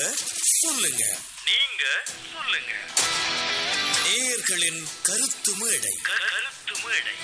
சொல்லுங்க நீங்க சொல்லுங்க நேயர்களின் கருத்து மேடை கருத்து மேடை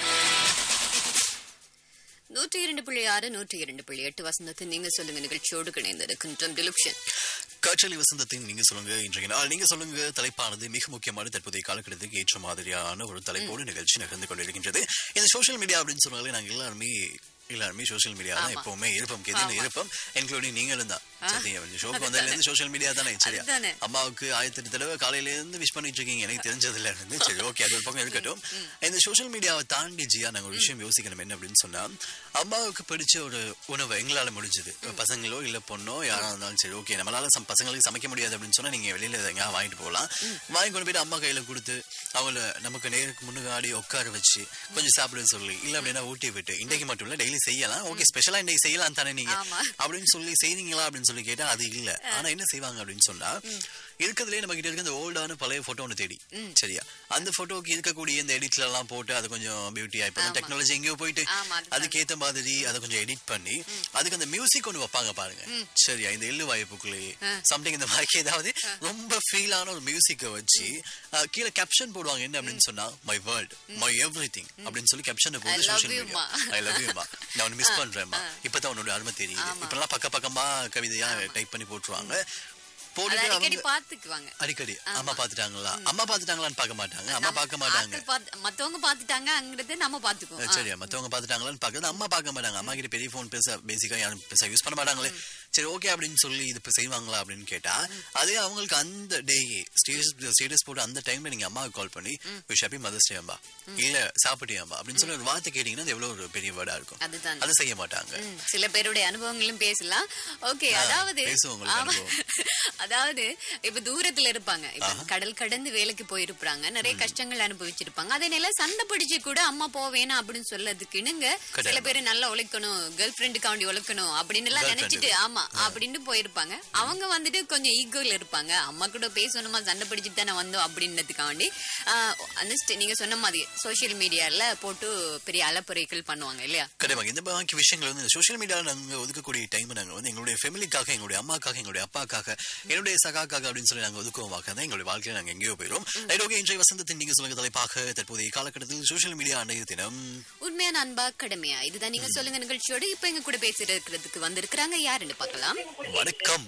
நூற்றி இரண்டு புள்ளி ஆறு நூற்றி இரண்டு புள்ளி எட்டு வசந்தத்தில் நீங்க சொல்லுங்க நிகழ்ச்சியோடு இணைந்திருக்கின்றோம் டிலுக்ஷன் காற்றலி வசந்தத்தின் நீங்க சொல்லுங்க இன்றைய நாள் நீங்க சொல்லுங்க தலைப்பானது மிக முக்கியமான தற்போதைய காலகட்டத்துக்கு ஏற்ற மாதிரியான ஒரு தலைப்போடு நிகழ்ச்சி நகர்ந்து கொண்டிருக்கின்றது இந்த சோஷியல் மீடியா அப்படின்னு சொன்னாலே நாங்க எல்லாருமே எல்லாருமே சோஷியல் மீடியா தான் ஆமா. எப்பவுமே இருப்போம் கெதின்னு இருப்போம் இன்க்ளூடிங் நீங்களும் தான் சத்தியம் ஷோக்கு வந்ததுல இருந்து சோஷியல் மீடியா தானே சரியா அதுதானே. அம்மாவுக்கு ஆயிரத்தி எட்டு தடவை காலையில இருந்து விஷ் பண்ணிட்டு இருக்கீங்க எனக்கு தெரிஞ்சதுல இருந்து சரி ஓகே அது ஒரு பக்கம் இருக்கட்டும் இந்த சோஷியல் மீடியாவை தாண்டி ஜியா நாங்க ஒரு விஷயம் யோசிக்கணும் என்ன அப்படின்னு சொன்னா அம்மாவுக்கு பிடிச்ச ஒரு உணவு எங்களால முடிஞ்சது பசங்களோ இல்ல பொண்ணோ யாரா இருந்தாலும் சரி ஓகே நம்மளால சம் பசங்களுக்கு சமைக்க முடியாது அப்படின்னு சொன்னா நீங்க வெளியில எங்கேயா வாங்கிட்டு போகலாம் வாங்கி கொண்டு போயிட்டு அம்மா கையில கொடுத்து அவங்கள நமக்கு நேருக்கு முன்னாடி உட்கார வச்சு கொஞ்சம் சாப்பிட சொல்லி இல்ல அப்படின்னா ஊட்டி விட்டு இன்னைக்கு மட்டும் இல்ல டெய்லி செய்யலாம் ஓகே ஸ்பெஷலா இன்னைக்கு செய்யலாம் தானே நீங்க ஆமா. அப்படின்னு சொல்லி செய்றீங்களா அப்படின்னு சொல்லி கேட்டா அது இல்ல ஆனா என்ன செய்வாங்க அப்படின்னு சொன்னா இருக்கிறதுலயே நம்ம கிட்ட இருக்க இந்த ஓல்டான பழைய போட்டோ ஒன்று தேடி சரியா அந்த போட்டோக்கு இருக்கக்கூடிய இந்த எடிட்ல எல்லாம் போட்டு அது கொஞ்சம் பியூட்டியா இப்போ ஆமா. டெக்னாலஜி எங்கேயோ போயிட்டு ஆமா, அதுதான். அதுக்கேத்த மாதிரி அதை கொஞ்சம் எடிட் பண்ணி அதுக்கு அந்த மியூசிக் ஒன்று வைப்பாங்க பாருங்க சரியா இந்த எள்ளு வாய்ப்புக்குள்ளேயே சம்திங் இந்த மாதிரி ஏதாவது ரொம்ப ஃபீலான ஒரு மியூசிக்கை வச்சு அஹ், கீழே கேப்ஷன் போடுவாங்க என்ன அப்படின்னு சொன்னா my world my everything அப்படின்னு சொல்லி கேப்ஷன் I போட்டு love சோஷியல் you, மீடியா மா. ஐ லவ் யூமா நான் ஒன்று மிஸ் பண்றேன்மா இப்பதான் உன்னோட அருமை தெரியுது ஆமா. இப்பெல்லாம் பக்க பக்கமா கவிதையா டைப் பண்ணி போட்டுருவாங்க அதை போட்டுட்டு அடிக்கடி அவங்க பாத்துக்குவாங்க அடிக்கடி அம்மா பாத்துட்டாங்களா அம்மா பாத்துட்டாங்களான்னு பார்க்க மாட்டாங்க அம்மா பார்க்க மாட்டாங்க ஆட்கள் பாத்து- மத்தவங்க பாத்துட்டாங்க அங்கிறது நம்ம பாத்துக்குவோம் ஆ. சரியா மத்தவங்க பாத்துட்டாங்களான்னு பாக்குறது அம்மா பார்க்க மாட்டாங்க அம்மா கிட்ட பெரிய போன் பேச பேசிக்கா யாரும் பேச யூஸ் பண்ண மாட்டாங்களே சரி ஓகே அப்படின்னு சொல்லி இது இப்ப செய்வாங்களா அப்படின்னு கேட்டா அதே அவங்களுக்கு அந்த டே ஸ்டேட்டஸ் ஸ்டேட்டஸ் போட்டு அந்த டைம்ல நீங்க அம்மாவுக்கு கால் பண்ணி விஷ் ஹாப்பி மதர்ஸ் டே அம்மா இல்ல சாப்பிட்டியாம்பா அப்படின்னு சொல்லி ஒரு வார்த்தை கேட்டீங்கன்னா அது எவ்வளவு ஒரு பெரிய வேர்டா இருக்கும் அதுதான் அதை செய்ய மாட்டாங்க ம், சில பேருடைய அனுபவங்களும் பேசலாம் ஓகே ஆ, அதாவது பேசுவோம் உங்களுக்கு ஆமா. அனுபவம். அதாவது இப்ப தூரத்துல இருப்பாங்க இப்ப கடல் கடந்து வேலைக்கு போயிருப்பாங்க நிறைய கஷ்டங்கள் அனுபவிச்சிருப்பாங்க அதே நேரம் சண்டை பிடிச்சு கூட அம்மா போவேனா அப்படின்னு சொல்லதுக்கு இணுங்க சில கட்டாயமா. பேர் நல்லா உழைக்கணும் கேர்ள் ஃப்ரெண்டுக்காண்டி உழைக்கணும் அப்படின்னு எல்லாம் Girlfriend. நினைச்சிட்டு ஆமா அப்படின்னு போயிருப்பாங்க அவங்க வந்துட்டு கொஞ்சம் ஈகோல இருப்பாங்க அம்மா கூட பேசணுமா சண்டை பிடிச்சிட்டு தானே வந்தோம் அப்படின்றதுக்காண்டி ஆஹ், அந்த ஸ்டே- நீங்க சொன்ன மாதிரி சோசியல் மீடியால போட்டு பெரிய அலப்பறைகள் பண்ணுவாங்க இல்லையா கண்டிப்பா இந்த மாதிரி விஷயங்கள் வந்து இந்த சோஷியல் மீடியாவில் நாங்க ஒதுக்கக்கூடிய டைம் நாங்க வந்து எங்களுடைய ஃபேமிலிக்காக எங்களுடைய அம்மாக்காக எங்களுடைய அப்பாக்காக என்னுடைய சகாக்காக அப்படின்னு சொல்லி நாங்க ஒதுக்குவோமாக தான் எங்களுடைய வாழ்க்கையில நாங்க எங்கேயோ போயிடும் ரைட் ஓகே இன்றைய வசந்தத்தின் நீங்க சொல்லுங்க தலைப்பாக தற்போதைய காலகட்டத்தில் சோஷியல் மீடியா அன்றைய தினம் உண்மையான அன்பா கடமையா இதுதான் நீங்க சொல்லுங்க நிகழ்ச்சியோட இப்ப எங்க கூட பேசுறதுக்கு வந்திருக்கிறாங்க யாருன்னு பார்க்கலாம் வணக்கம்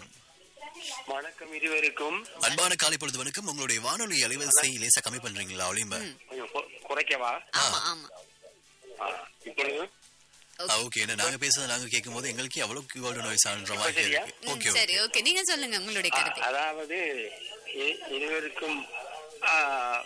வணக்கம் இருவருக்கும் அன்பான காலை பொழுது வணக்கம் உங்களுடைய வானொலி அலைவரிசை லேசா கம்மி பண்றீங்களா ஒளிம்ப கொஞ்சம் கு- குறைக்கவா ஆமா ஆமா ஆ, இப்பொழுது ஓகே என்ன நாங்க பேசுறத நாங்க கேட்கும் போது எங்களுக்கு எவ்வளவு கீவேர்டு நோய்ஸ் ஆன்ற மாதிரி சரியா? இருக்கு ம், ஓகே சரி ஓகே நீங்க சொல்லுங்க உங்களுடைய ஆ, கருத்து அதாவது இ- இருவருக்கும் ஆ,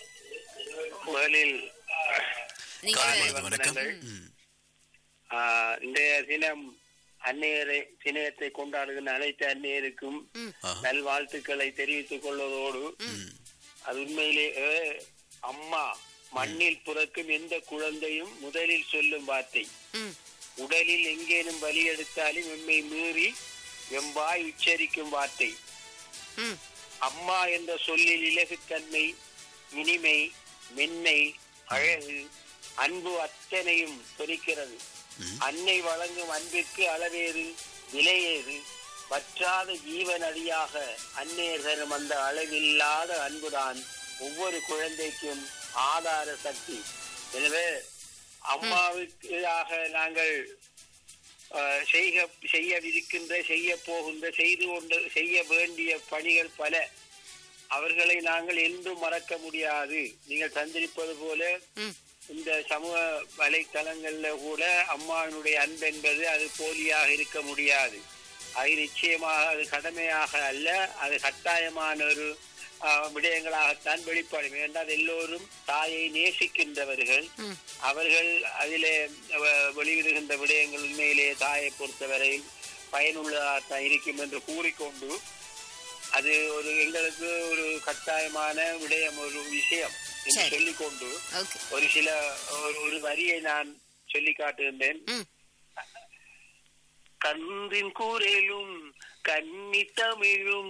முதலில் நீங்க காலை பொழுது வணக்கம் வந்தனங்கள். ம். ஆ, இன்றைய தினம் அந்நியரை தினத்தை கொண்டாடுகின்ற அனைத்து அந்நியருக்கும் ஆ. நல்வாழ்த்துக்களை தெரிவித்துக் கொள்வதோடு ம். அது உண்மையிலே அம்மா மண்ணில் பிறக்கும் எந்த குழந்தையும் முதலில் சொல்லும் வார்த்தை ம், உடலில் எங்கேனும் வலி எடுத்தாலும் எம்மை மீறி வெம்பாய் உச்சரிக்கும் வார்த்தை ம், அம்மா என்ற சொல்லில் இலகுத்தன்மை இனிமை மென்மை அழகு அன்பு அத்தனையும் பொறிக்கிறது அன்னை வழங்கும் அன்பிற்கு அளவேறு விலையேறு வற்றாத ஜீவன் அடியாக அன்னையர் தரும் அந்த அளவில்லாத அன்புதான் ஒவ்வொரு குழந்தைக்கும் ஆதார சக்தி எனவே அம்மாவுக்காக நாங்கள் அஹ், செய்க செய்யவிருக்கின்ற செய்ய போகின்ற செய்து கொண்டு செய்ய வேண்டிய பணிகள் பல அவர்களை நாங்கள் என்றும் மறக்க முடியாது நீங்கள் தந்திருப்பது போல ம். இந்த சமூக வலைத்தளங்கள்ல கூட அம்மாவினுடைய அன்பு என்பது அது போலியாக இருக்க முடியாது அது நிச்சயமாக அது கடமையாக அல்ல அது கட்டாயமான ஒரு ஆஹ், விடயங்களாகத்தான் வெளிப்படும் ஏனென்றால் எல்லோரும் தாயை நேசிக்கின்றவர்கள் ம். அவர்கள் அதிலே அஹ், வெளியிடுகின்ற விடயங்கள் உண்மையிலே தாயை பொறுத்தவரை பயனுள்ளதாகத்தான் இருக்கும் என்று கூறிக்கொண்டு அது ஒரு எங்களுக்கு ஒரு கட்டாயமான விடயம் ஒரு விஷயம் என்று சரி. சொல்லிக்கொண்டு ஓகே ஒரு சில ஒரு- ஒரு வரியை நான் சொல்லி காட்டுகின்றேன் ம். கன்றின் கூரையிலும் கன்னி தமிழும்